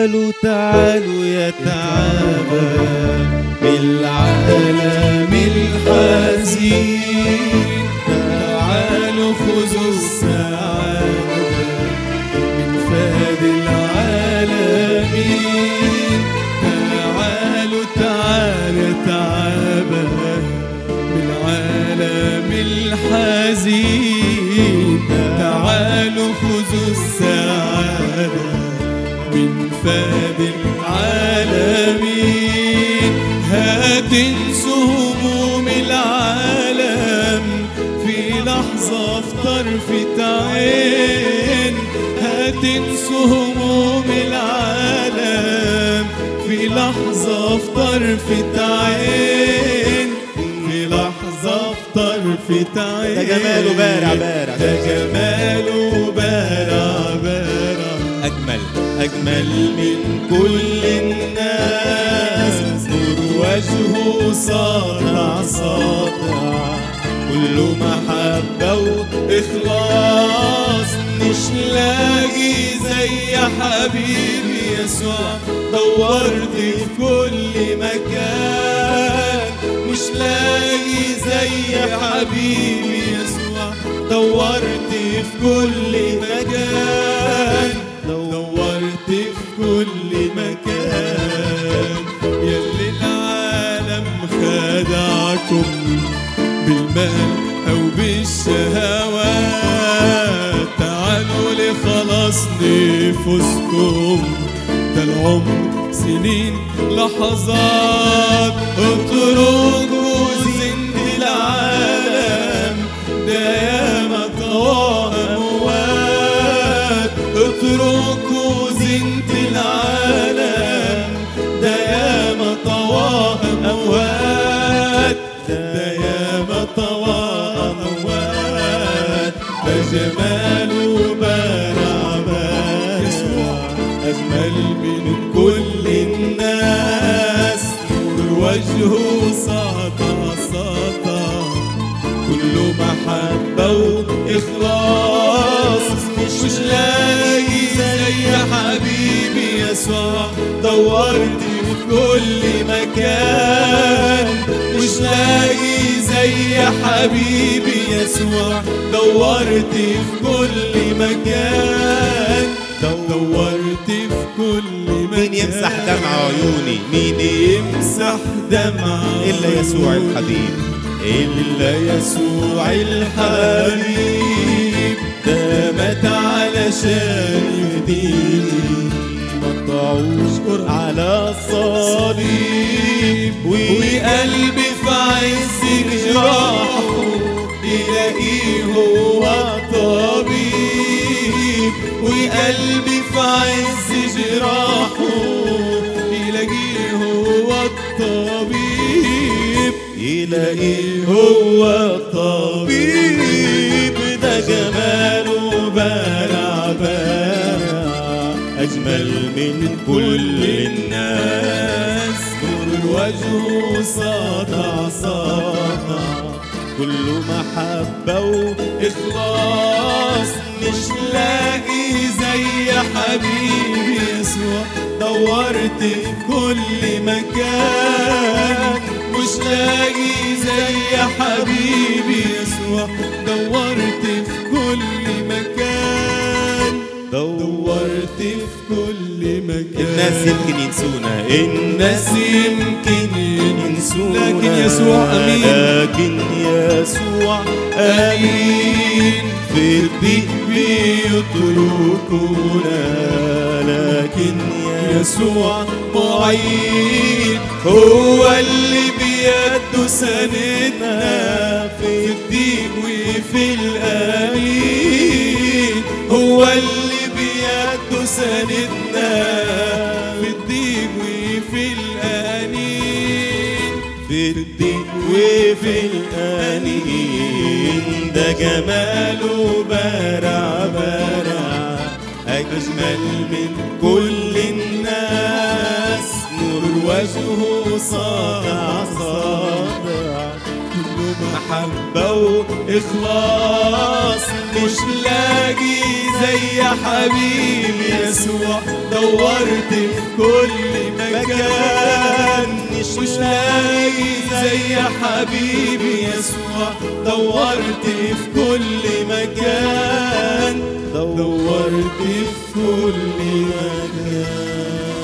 تعالوا تعالوا يا تعالى بالعالم الحزين تعالوا خذوا السعادة من فاد العالمين تعالوا تعالى تعالى بالعالم الحزين تعالوا خذوا السعادة من فاد العالمين هتنسوا هموم العالم في لحظة في طرفة عين هتنسوا هموم العالم في لحظة في طرفة عين في لحظة في طرفة عين ده جماله بارع بارع. ده جماله بارع بارع أجمل أجمل من كل الناس نور وجهه ساطع ساطع كله محبة وإخلاص مش لاقي زي حبيبي يسوع دورت في كل مكان مش لاقي زي حبيبي يسوع دورت في كل مكان دورت في كل مكان يلي العالم خدعكم بالمال أو بالشهوات تعالوا لخلاص نفوسكم ده العمر سنين لحظات اتركوا زند العالم ده ياما طوى أموات اتركوا زند العالم ده ياما طوى أموات ده ياما طوى أموات ده جماله بارع بارع أجمل من كل الناس نور وجهه ساطع ساطع كله محبة وإخلاص مش لاقي زي حبيبي يسوع دورت في كل مكان مش لاقي زي حبيبي يسوع دورت في كل مكان دورت في كل مكان مين يمسح دمع عيوني مين يمسح دمع إلا يسوع الحبيب إلا يسوع الحبيب ده مات علشان يهديني مقطعوش على الصليب وقلبي في عز جراحه يلاقيه هو الطبيب وقلبي في عز جراحه يلاقيه هو الطبيب يلاقيه هو الطبيب ده جماله بارع بارع أجمل من كل الناس نور وجهه ساطع ساطع كله محبة وإخلاص مش لاقي زي حبيبي يسوع دورت في كل مكان مش لاقي زي حبيبي يسوع دورت في كل مكان دورت في كل مكان الناس يمكن ينسونا الناس يمكن ينسونا لكن يسوع أمين. لكن يسوع أمين في الضيق بيتركونا لكن يسوع معين هو اللي بيده سندنا في الضيق وفي الأمين هو اللي بيده سندنا في الضيق وفي الأنين في الضيق وفي الأنين ده جماله بارع بارع أجمل من كل الناس نور وجهه ساطع ساطع كله محبة وإخلاص مش لاقي زي حبيبي يسوع دورت في كل مكان مش لاقي زي حبيبي يسوع دورت في كل مكان دورت في كل مكان